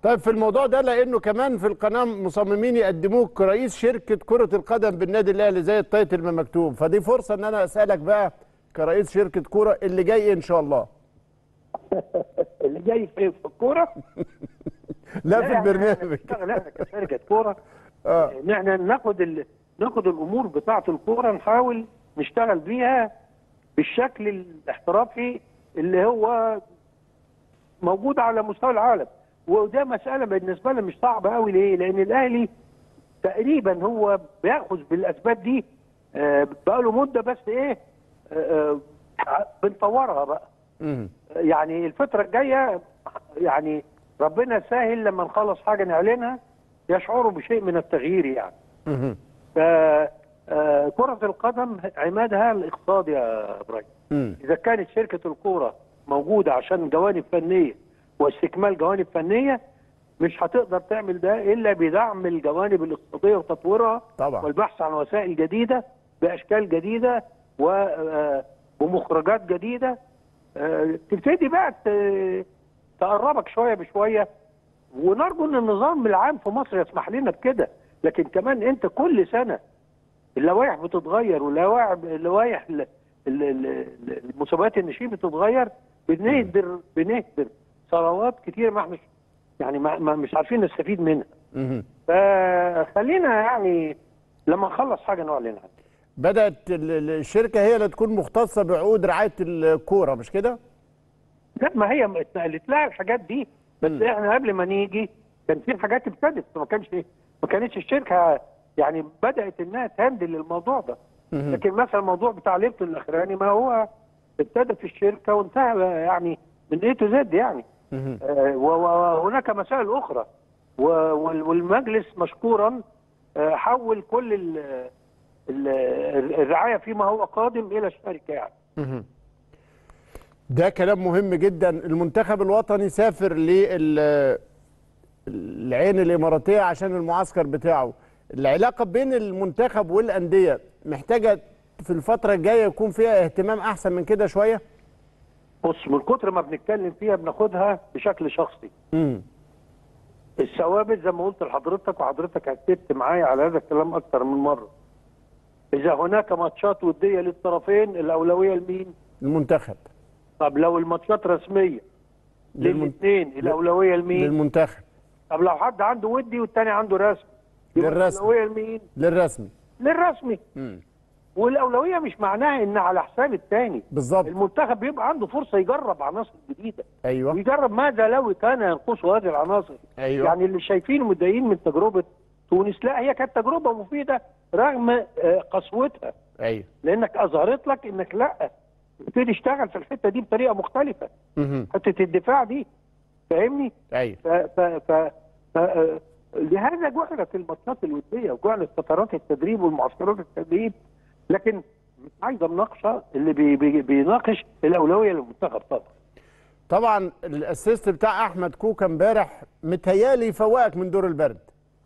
طيب في الموضوع ده لانه كمان في القناه مصممين يقدموك رئيس شركه كره القدم بالنادي الاهلي زي التايتل ما مكتوب فدي فرصه ان انا اسالك بقى كرئيس شركه كوره اللي جاي ان شاء الله اللي جاي في في الكوره لا في إحنا البرنامج نشتغل احنا كشركه كوره اه ان احنا ناخد ال... ناخد الامور بتاعه الكوره نحاول نشتغل بيها بالشكل الاحترافي اللي هو موجود على مستوى العالم وده مساله بالنسبه لنا مش صعبه قوي ليه؟ لان الاهلي تقريبا هو بياخذ بالاسباب دي آه، بقاله مده بس ايه آه، آه، بنطورها بقى مم. يعني الفترة الجاية يعني ربنا يسهل لما نخلص حاجة نعلنها يشعروا بشيء من التغيير يعني مم. ف آه، كرة القدم عمادها الاقتصادي يا ابراهيم مم. إذا كانت شركة الكورة موجودة عشان جوانب فنية واستكمال جوانب فنية مش هتقدر تعمل ده إلا بدعم الجوانب الاقتصادية وتطويرها طبعا. والبحث عن وسائل جديدة بأشكال جديدة و- آه، ومخرجات جديدة آه، تبتدي بقى ت- تقربك شوية بشوية ونرجو ان النظام العام في مصر يسمح لنا بكده لكن كمان انت كل سنه اللوائح بتتغير واللوائح اللوائح ال- ال- ال- المسابقات النشيد بتتغير بنهدر بنهدر ثروات كتير ما احنا يعني ما ما- مش عارفين نستفيد منها مم. فخلينا يعني لما نخلص حاجه نعلن عنها بدات ال- ال- الشركه هي اللي تكون مختصه بعقود رعايه الكوره مش كده؟ لا ما هي اتنقلت لها الحاجات دي بس مم. احنا قبل ما نيجي كان في حاجات ابتدت ما كانش ما كانتش الشركه يعني بدات انها تهندل الموضوع ده مم. لكن مثلا الموضوع بتاع ليبت الاخراني ما هو ابتدى في الشركه وانتهى يعني من اي تو زد يعني مم. آه، و- وهناك مسائل اخرى و- وال- والمجلس مشكورا آه، حول كل ال- ال- الرعايه فيما هو قادم الى الشركه يعني مهم. ده كلام مهم جدا المنتخب الوطني سافر للعين الإماراتية عشان المعسكر بتاعه العلاقة بين المنتخب والأندية محتاجة في الفترة الجاية يكون فيها اهتمام أحسن من كده شوية بص من كتر ما بنتكلم فيها بناخدها بشكل شخصي امم الثوابت زي ما قلت لحضرتك وحضرتك اكدت معايا على هذا الكلام اكثر من مره اذا هناك ماتشات وديه للطرفين الاولويه لمين المنتخب طب لو الماتشات رسميه للمن- للاثنين الاولويه لمين للمنتخب طب لو حد عنده ودي والتاني عنده رسمي يبقى للرسمي. الاولويه لمين للرسمي للرسمي امم والاولويه مش معناها ان على حساب الثاني بالظبط المنتخب بيبقى عنده فرصه يجرب عناصر جديده ايوه ويجرب ماذا لو كان ينقصه هذه العناصر ايوه يعني اللي شايفين متضايقين من تجربه تونس لا هي كانت تجربه مفيده رغم آه، قسوتها ايوه لانك اظهرت لك انك لا تبتدي تشتغل في الحته دي بطريقه مختلفه مهم. حته الدفاع دي فاهمني؟ ايوه ف ف ف ف آه، لهذا جعلت الماتشات الوديه وجعلت فترات التدريب والمعسكرات التدريب لكن مش عايزه مناقشه اللي بي بي بيناقش الاولويه للمنتخب طبعا طبعا الاسيست بتاع احمد كوكا امبارح متهيالي يفوقك من دور البرد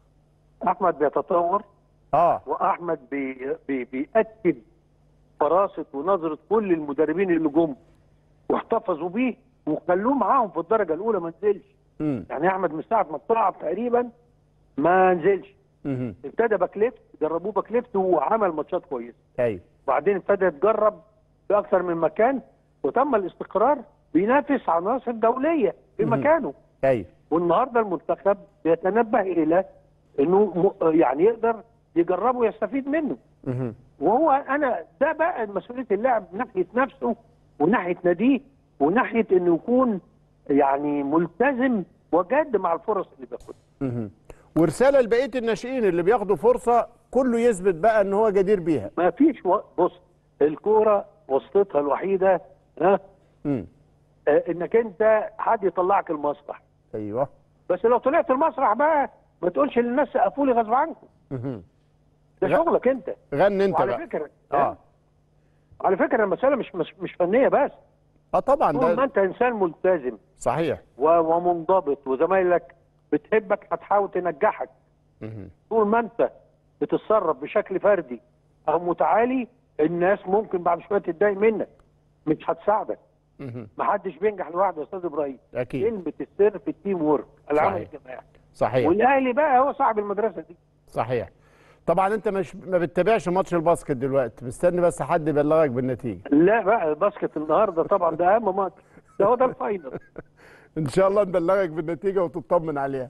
احمد بيتطور اه واحمد بي بي بيأكد فراسه ونظره كل المدربين اللي جم واحتفظوا بيه وخلوه معاهم في الدرجه الاولى ما نزلش امم يعني احمد من ساعه ما طلع تقريبا ما نزلش مهم. ابتدى باك ليفت جربوه باك ليفت وعمل ماتشات كويسه ايوه بعدين ابتدى يتجرب في اكثر من مكان وتم الاستقرار بينافس عناصر دوليه في مهم. مكانه ايوه والنهارده المنتخب بيتنبه الى انه م- يعني يقدر يجربه ويستفيد منه مهم. وهو انا ده بقى مسؤوليه اللاعب من ناحيه نفسه وناحيه ناديه وناحيه انه يكون يعني ملتزم وجاد مع الفرص اللي بياخدها مهم. ورساله لبقيه الناشئين اللي بياخدوا فرصه كله يثبت بقى ان هو جدير بيها ما فيش و... بص الكوره وسطتها الوحيده ها امم آه، انك انت حد يطلعك المسرح ايوه بس لو طلعت المسرح بقى ما تقولش للناس سقفوا لي غصب عنكم مهم. ده لا. شغلك انت غني انت وعلى بقى فكره اه على فكره المساله مش مش, مش فنيه بس اه طبعا طول ما ده انت انسان ملتزم صحيح و- ومنضبط وزمايلك بتحبك هتحاول تنجحك مهم. طول ما انت بتتصرف بشكل فردي او متعالي الناس ممكن بعد شويه تتضايق منك مش هتساعدك ما حدش بينجح لوحده يا استاذ ابراهيم اكيد كلمه السر في التيم وورك العمل صحيح. الجماعي صحيح والاهلي بقى هو صاحب المدرسه دي صحيح طبعا انت مش ما بتتابعش ماتش الباسكت دلوقتي مستني بس حد يبلغك بالنتيجه لا بقى الباسكت النهارده طبعا ده اهم ماتش ده هو ده الفاينل ان شاء الله نبلغك بالنتيجه وتطمن عليها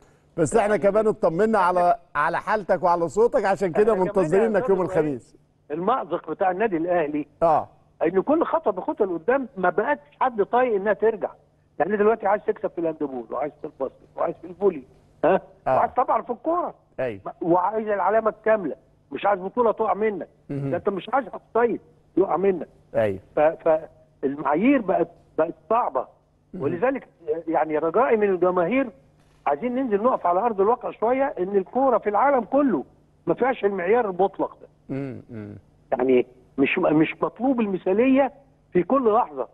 بس احنا كمان اطمنا على على حالتك وعلى صوتك عشان كده إحنا كمان منتظرينك يا يوم أستاذ إبراهيم. الخميس المأزق بتاع النادي الاهلي اه ان كل خطوه بخطوه لقدام ما بقتش حد طايق انها ترجع يعني دلوقتي عايز تكسب في الهاندبول وعايز في الباسكت وعايز في الفولي ها آه. وعايز طبعا في الكوره ايوه وعايز العلامه الكامله مش عايز بطوله تقع منك مهم. ده انت مش عايز تصيد يقع منك ايوه ف- فالمعايير بقت بقت صعبه ولذلك يعني رجائي من الجماهير عايزين ننزل نقف على ارض الواقع شويه ان الكوره في العالم كله ما فيهاش المعيار المطلق ده امم أمم. يعني مش مش مطلوب المثاليه في كل لحظه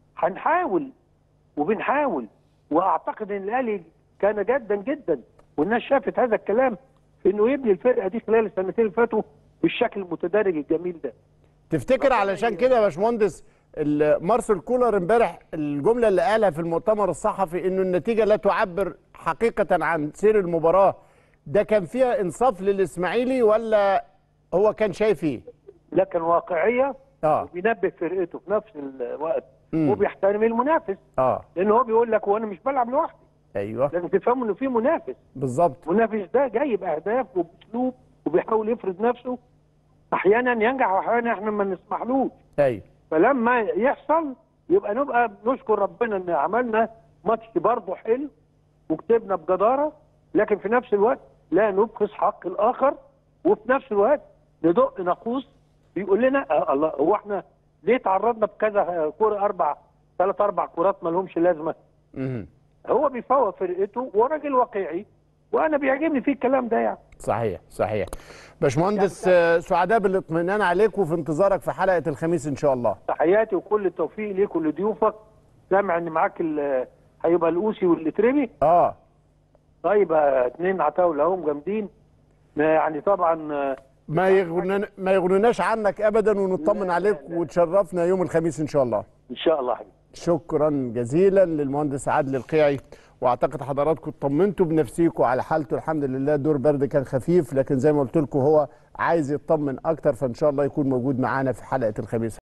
هنحاول وبنحاول واعتقد ان الاهلي كان جدا جدا والناس شافت هذا الكلام في انه يبني الفرقه دي خلال السنتين اللي فاتوا بالشكل المتدرج الجميل ده تفتكر علشان كده يا باشمهندس ال- مارسيل كولر امبارح الجمله اللي قالها في المؤتمر الصحفي انه النتيجه لا تعبر حقيقه عن سير المباراه ده كان فيها انصاف للاسماعيلي ولا هو كان شايف ايه؟ لكن واقعيه اه وبينبه فرقته في نفس الوقت مم. وبيحترم المنافس اه لان هو بيقول لك وانا مش بلعب لوحدي ايوه لازم تفهموا انه في منافس بالظبط المنافس ده جاي باهداف وباسلوب وبيحاول يفرض نفسه احيانا ينجح واحيانا احنا ما نسمحلوش ايوه فلما يحصل يبقى نبقى نشكر ربنا ان عملنا ماتش برضه حلو وكسبنا بجداره لكن في نفس الوقت لا نبخس حق الاخر وفي نفس الوقت ندق ناقوس بيقول لنا آه الله هو احنا ليه تعرضنا بكذا كوره اربع ثلاث اربع كورات ما لهمش لازمه مهم. هو بيفوق فرقته وراجل واقعي وانا بيعجبني فيه الكلام ده يعني صحيح صحيح باشمهندس آه، سعداء بالاطمئنان عليك وفي انتظارك في حلقه الخميس ان شاء الله تحياتي وكل التوفيق ليك ولضيوفك سامع ان معاك ال- هيبقى الاوسي والاتربي اه طيب آه، اتنين عتاوله اهم جامدين يعني طبعا آه، ما يغنن ما يغنناش عنك ابدا ونطمن لا، عليك لا، لا. وتشرفنا يوم الخميس ان شاء الله ان شاء الله حبيبي شكرا جزيلا للمهندس عادل القيعي واعتقد حضراتكم اطمنتوا بنفسيكم على حالته الحمد لله دور برد كان خفيف لكن زي ما قلت لكم هو عايز يطمن اكتر فان شاء الله يكون موجود معانا في حلقه الخميس